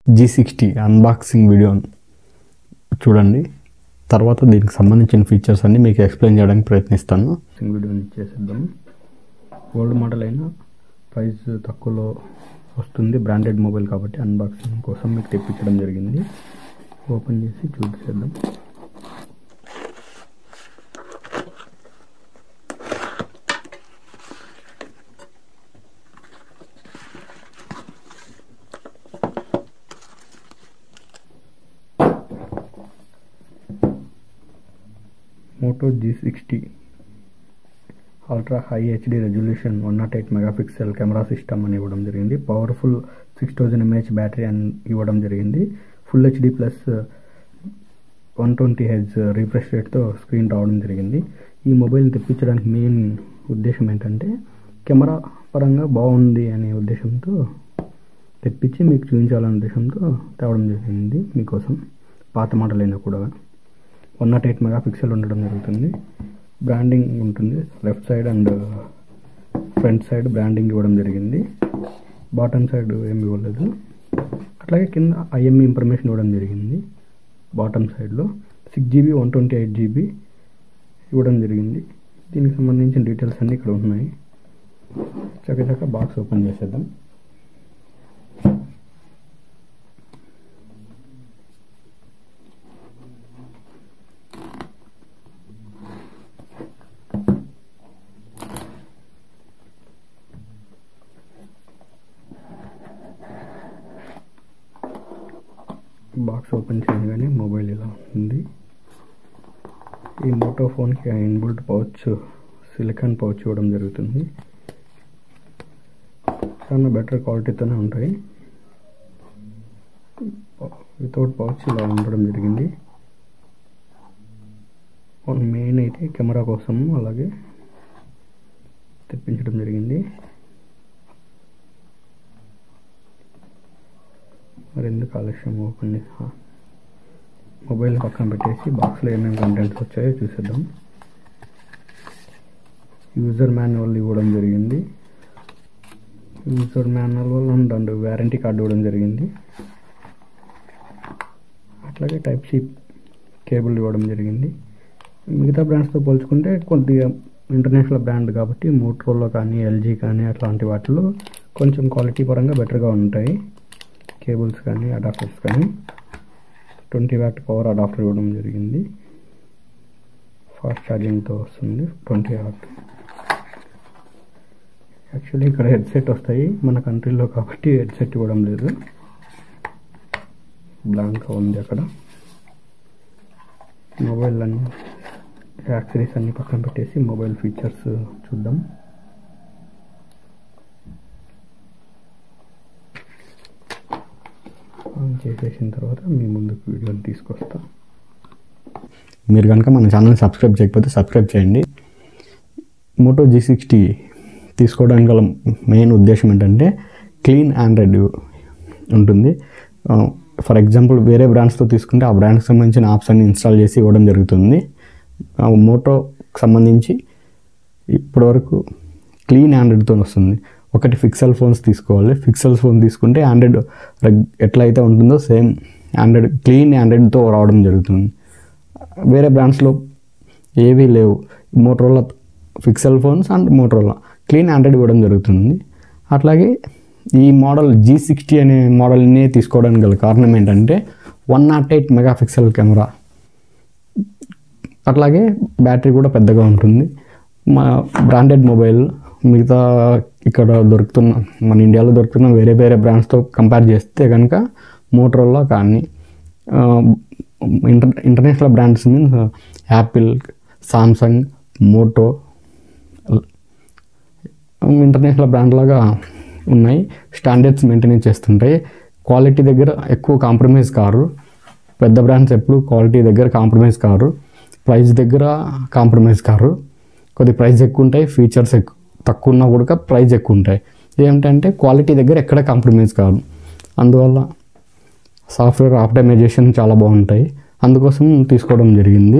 G sixty unboxing video చూడండి తర్వాత దీనికి సంబంధించిన ఫీచర్స్ అన్ని మీకు ఎక్స్ప్లెయిన్ చేయడానికి ప్రయత్నిస్తాను వీడియోని చేసేద్దాం ఓల్డ్ మోడల్ అయినా ప్రైస్ తక్కువలో వస్తుంది బ్రాండెడ్ మొబైల్ కాబట్టి అన్బాక్సింగ్ కోసం మీకు తెప్పించడం జరిగింది ఓపెన్ చేసి చూసేద్దాం Moto G sixty ultra high HD resolution one not eight megapixel camera system అని ఇవ్వడం జరిగింది powerful six thousand mAh battery అని ఇవ్వడం జరిగింది full HD plus one twenty H refresh రేట్తో స్క్రీన్ రావడం జరిగింది ఈ మొబైల్ని తెప్పించడానికి మెయిన్ ఉద్దేశం ఏంటంటే కెమెరా పరంగా బాగుంది అనే ఉద్దేశంతో తెప్పించి మీకు చూపించాలనే ఉద్దేశంతో తేవడం జరిగింది మీకోసం పాత మోడల్ అయినా కూడా one not eight mega pixel ఉండడం జరుగుతుంది బ్రాండింగ్ ఉంటుంది left side and front side branding ఇవ్వడం జరిగింది బాటమ్ సైడ్ ఏమి ఇవ్వలేదు అట్లాగే కింద ఐఎంఈ ఇన్ఫర్మేషన్ ఇవ్వడం జరిగింది బాటమ్ సైడ్లో six GB one twenty eight GB ఇవ్వడం జరిగింది దీనికి సంబంధించిన డీటెయిల్స్ అన్నీ ఇక్కడ ఉన్నాయి చక్కచక్క బాక్స్ ఓపెన్ చేసేద్దాం బాక్స్ ఓపెన్ చేయగానే మొబైల్ ఇలా ఉంది ఈ మోటో ఫోన్కి ఇన్బుల్ట్ పౌచ్ సిలికాన్ పౌచ్ ఇవ్వడం జరుగుతుంది చాలా బెటర్ క్వాలిటీతోనే ఉంటాయి వితౌట్ పౌచ్ ఇలా ఉండడం జరిగింది మెయిన్ అయితే కెమెరా కోసం అలాగే తెప్పించడం జరిగింది మరి ఎందుకు ఆలస్యం ఓపెన్ మొబైల్ పక్కన పెట్టేసి బాక్స్లో ఏమేమి కంటెంట్స్ వచ్చాయో చూసేద్దాం యూజర్ మాన్యువల్ ఇవ్వడం జరిగింది user manual and and warranty card ఇవ్వడం జరిగింది అట్లాగే టైప్ సి కేబుల్ ఇవ్వడం జరిగింది మిగతా బ్రాండ్స్తో పోల్చుకుంటే కొద్దిగా ఇంటర్నేషనల్ బ్రాండ్ కాబట్టి మోట్రోలో కానీ ఎల్జీ కానీ అట్లాంటి వాటిలో కొంచెం క్వాలిటీ పరంగా బెటర్గా ఉంటాయి కేబుల్స్ కానీ అడాప్టర్స్ కానీ ట్వంటీ వ్యాట్ పవర్ అడాప్టర్ ఇవ్వడం జరిగింది ఫాస్ట్ ఛార్జింగ్తో వస్తుంది ట్వంటీ వాట్ యాక్చువల్లీ ఇక్కడ హెడ్సెట్ వస్తాయి మన కంట్రీలో కాబట్టి హెడ్సెట్ ఇవ్వడం లేదు బ్లాంక్గా ఉంది అక్కడ మొబైల్ అన్ని యాక్సరీస్ అన్ని పక్కన పెట్టేసి మొబైల్ ఫీచర్స్ చూద్దాం ఆన్ చేసేసిన తర్వాత మీ ముందుకు వీడియోని తీసుకొస్తా మీరు కనుక మన ఛానల్ సబ్స్క్రైబ్ చేయకపోతే సబ్స్క్రైబ్ చేయండి మోటో జీ సిక్స్టీ తీసుకోవడానికి గల మెయిన్ ఉద్దేశం ఏంటంటే క్లీన్ ఆండ్రాయిడ్ ఉంటుంది ఫర్ ఎగ్జాంపుల్ వేరే బ్రాండ్స్తో తీసుకుంటే ఆ బ్రాండ్కి సంబంధించిన యాప్స్ అన్ని ఇన్స్టాల్ చేసి ఇవ్వడం జరుగుతుంది మోటోకి సంబంధించి ఇప్పటివరకు క్లీన్ ఆండ్రాయిడ్తో వస్తుంది ఒకటి ఫిక్సెల్ ఫోన్స్ తీసుకోవాలి ఫిక్సెల్ ఫోన్ తీసుకుంటే ఆండ్రాయిడ్ ఎట్లయితే ఉంటుందో సేమ్ ఆండ్రాయిడ్ క్లీన్ ఆండ్రాయిడ్తో రావడం జరుగుతుంది వేరే బ్రాండ్స్లో ఏవీ లేవు Motorola pixel phones and Motorola clean Android ఇవ్వడం జరుగుతుంది అట్లాగే ఈ మోడల్ జీ సిక్స్టీ అనే మోడల్ని తీసుకోవడానికి గల కారణం ఏంటంటే one not eight mega pixel camera అట్లాగే బ్యాటరీ కూడా పెద్దగా ఉంటుంది మా బ్రాండెడ్ మొబైల్ మిగతా ఇక్కడ దొరుకుతున్న మన ఇండియాలో దొరుకుతున్న వేరే వేరే బ్రాండ్స్తో కంపేర్ చేస్తే కనుక మోటరోలా కానీ inter international brands means Apple Samsung Moto international brand లాగా ఉన్నాయి స్టాండర్డ్స్ మెయింటైన్ చేస్తుంటాయి క్వాలిటీ దగ్గర ఎక్కువ కాంప్రమైజ్ కారు పెద్ద బ్రాండ్స్ ఎప్పుడు క్వాలిటీ దగ్గర కాంప్రమైజ్ కారు ప్రైస్ దగ్గర కాంప్రమైజ్ కారు కొద్ది ప్రైస్ ఎక్కువ ఉంటాయి ఫీచర్స్ ఎక్కువ తక్కువ ఉన్నా కూడా ప్రైస్ ఎక్కువ ఉంటాయి ఏమిటంటే క్వాలిటీ దగ్గర ఎక్కడ కాంప్రమైజ్ కాదు అందువల్ల సాఫ్ట్వేర్ ఆప్టమైజేషన్ చాలా బాగుంటాయి అందుకోసం తీసుకోవడం జరిగింది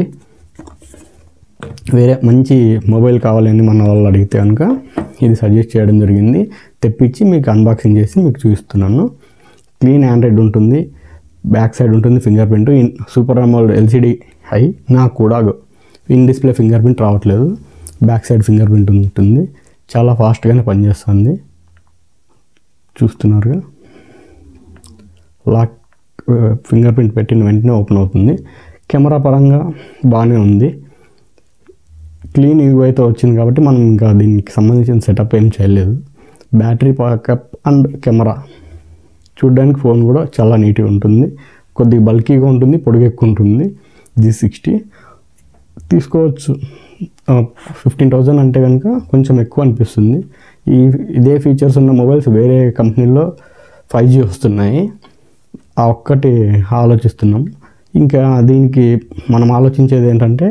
వేరే మంచి మొబైల్ కావాలని మన వాళ్ళు అడిగితే కనుక ఇది సజెస్ట్ చేయడం జరిగింది తెప్పించి మీకు అన్బాక్సింగ్ చేసి మీకు చూపిస్తున్నాను క్లీన్ ఆండ్రాయిడ్ ఉంటుంది బ్యాక్ సైడ్ ఉంటుంది finger print in super AMOLED LCD high నాకు కూడా ఇన్ డిస్ప్లే ఫింగర్ ప్రింట్ రావట్లేదు బ్యాక్ సైడ్ ఫింగర్ ప్రింట్ ఉంటుంది చాలా ఫాస్ట్గానే పనిచేస్తుంది చూస్తున్నారుగా లాక్ ఫింగర్ ప్రింట్ పెట్టిన వెంటనే ఓపెన్ అవుతుంది కెమెరా పరంగా బాగానే ఉంది క్లీన్ యూఐ అయితే వచ్చింది కాబట్టి మనం ఇంకా దీనికి సంబంధించిన సెటప్ ఏం చేయలేదు బ్యాటరీ బ్యాకప్ అండ్ కెమెరా చూడడానికి ఫోన్ కూడా చాలా నీట్గా ఉంటుంది కొద్దిగా బల్కీగా ఉంటుంది పొడుగు ఎక్కువ ఉంటుంది జీ సిక్స్టీ తీసుకోవచ్చు ఫిఫ్టీన్ థౌజండ్ అంటే కనుక కొంచెం ఎక్కువ అనిపిస్తుంది ఈ ఇదే ఫీచర్స్ ఉన్న మొబైల్స్ వేరే కంపెనీల్లో ఫైవ్ జీ వస్తున్నాయి ఆ ఒక్కటి ఆలోచిస్తున్నాం ఇంకా దీనికి మనం ఆలోచించేది ఏంటంటే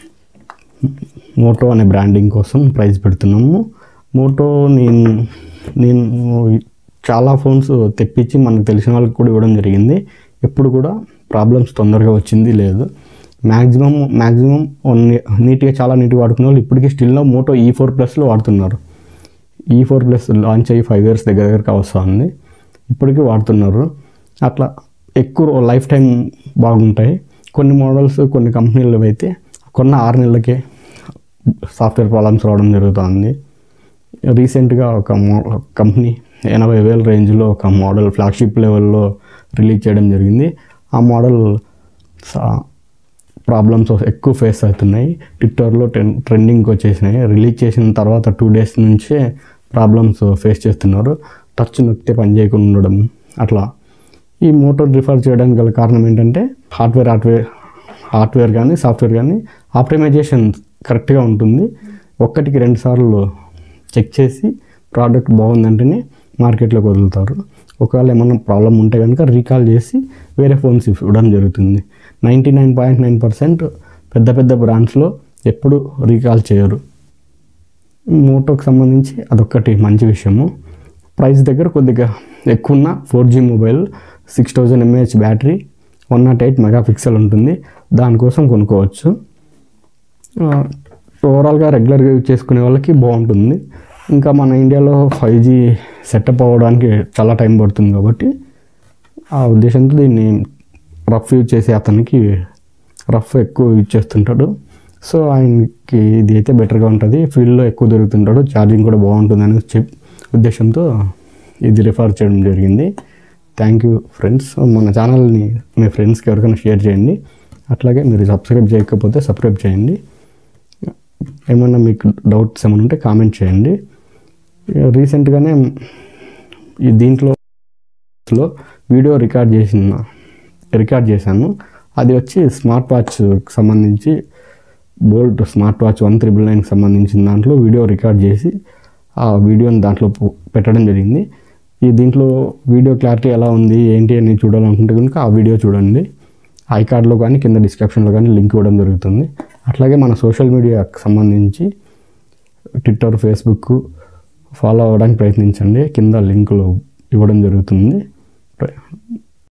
మోటో అనే బ్రాండింగ్ కోసం ప్రైస్ పెడుతున్నాము మోటో నేను నేను చాలా ఫోన్స్ తెప్పించి మనకు తెలిసిన వాళ్ళకి కూడా ఇవ్వడం జరిగింది ఎప్పుడు కూడా ప్రాబ్లమ్స్ తొందరగా వచ్చింది లేదు మ్యాక్సిమం మ్యాక్సిమం నీట్గా చాలా నీట్గా వాడుకునే వాళ్ళు ఇప్పటికీ స్టిల్లో మోటో ఈ ఫోర్ ప్లస్లో వాడుతున్నారు ఈ ఫోర్ ప్లస్ లాంచ్ అయ్యి ఫైవ్ ఇయర్స్ దగ్గర దగ్గరకు వస్తుంది ఇప్పటికీ వాడుతున్నారు అట్లా ఎక్కువ లైఫ్ టైం బాగుంటాయి కొన్ని మోడల్స్ కొన్ని కంపెనీలు అయితే కొన్న ఆరు నెలలకే సాఫ్ట్వేర్ ప్రాబ్లమ్స్ రావడం జరుగుతుంది రీసెంట్గా ఒక మో కంపెనీ ఎనభై వేల రేంజ్లో ఒక మోడల్ ఫ్లాగ్షిప్ లెవెల్లో రిలీజ్ చేయడం జరిగింది ఆ మోడల్ ప్రాబ్లమ్స్ ఎక్కువ ఫేస్ అవుతున్నాయి ట్విట్టర్లో ట్రెండ్ ట్రెండింగ్కి వచ్చేసినాయి రిలీజ్ చేసిన తర్వాత టూ డేస్ నుంచే ప్రాబ్లమ్స్ ఫేస్ చేస్తున్నారు టచ్ నొక్కితే పని చేయకుండా ఉండడం అట్లా ఈ మోటార్ రిఫర్ చేయడానికి గల కారణం ఏంటంటే హార్డ్వేర్ హార్డ్వేర్ హార్డ్వేర్ కానీ సాఫ్ట్వేర్ కానీ ఆప్టిమైజేషన్ కరెక్ట్గా ఉంటుంది ఒక్కటికి రెండు సార్లు చెక్ చేసి ప్రోడక్ట్ బాగుందంటేనే మార్కెట్లోకి వదులుతారు ఒకవేళ ఏమన్నా ప్రాబ్లం ఉంటే కనుక రీకాల్ చేసి వేరే ఫోన్స్ ఇవ్వడం జరుగుతుంది ninety nine point nine percent పెద్ద పెద్ద బ్రాండ్స్లో ఎప్పుడు రీకాల్ చేయరు మోటోకి సంబంధించి అదొక్కటి మంచి విషయము ప్రైస్ దగ్గర కొద్దిగా ఎక్కువ ఉన్న four G mobile six thousand mAh battery one not eight mega pixel ఉంటుంది దానికోసం కొనుక్కోవచ్చు ఓవరాల్గా రెగ్యులర్గా యూజ్ చేసుకునే వాళ్ళకి బాగుంటుంది ఇంకా మన ఇండియాలో ఫైవ్ జీ సెటప్ అవ్వడానికి చాలా టైం పడుతుంది కాబట్టి ఆ ఉద్దేశంతో దీన్ని రఫ్ యూజ్ చేసే అతనికి రఫ్ ఎక్కువ యూజ్ చేస్తుంటాడు సో ఆయనకి ఇది అయితే బెటర్గా ఉంటుంది ఫీల్డ్లో ఎక్కువ దొరుకుతుంటాడు ఛార్జింగ్ కూడా బాగుంటుందని చెప్ ఉద్దేశంతో ఇది రిఫర్ చేయడం జరిగింది థ్యాంక్ యూ ఫ్రెండ్స్ మన ఛానల్ని మీ ఫ్రెండ్స్కి ఎవరికైనా షేర్ చేయండి అట్లాగే మీరు సబ్స్క్రైబ్ చేయకపోతే సబ్స్క్రైబ్ చేయండి ఏమన్నా మీకు డౌట్స్ ఏమైనా ఉంటే కామెంట్ చేయండి రీసెంట్గానే ఈ దీంట్లో లో వీడియో రికార్డ్ చేసిన రికార్డ్ చేశాను అది వచ్చి స్మార్ట్ వాచ్కి సంబంధించి Boult smart watch one triple నైన్కి సంబంధించిన దాంట్లో వీడియో రికార్డ్ చేసి ఆ వీడియోని దాంట్లో పు- పెట్టడం జరిగింది ఈ దీంట్లో వీడియో క్లారిటీ ఎలా ఉంది ఏంటి అని చూడాలనుకుంటే కనుక ఆ వీడియో చూడండి ఐ కార్డ్లో కానీ కింద డిస్క్రిప్షన్లో కానీ లింక్ ఇవ్వడం జరుగుతుంది అట్లాగే మన సోషల్ మీడియాకి సంబంధించి ట్విట్టర్ ఫేస్బుక్ ఫాలో అవ్వడానికి ప్రయత్నించండి కింద లింకులు ఇవ్వడం జరుగుతుంది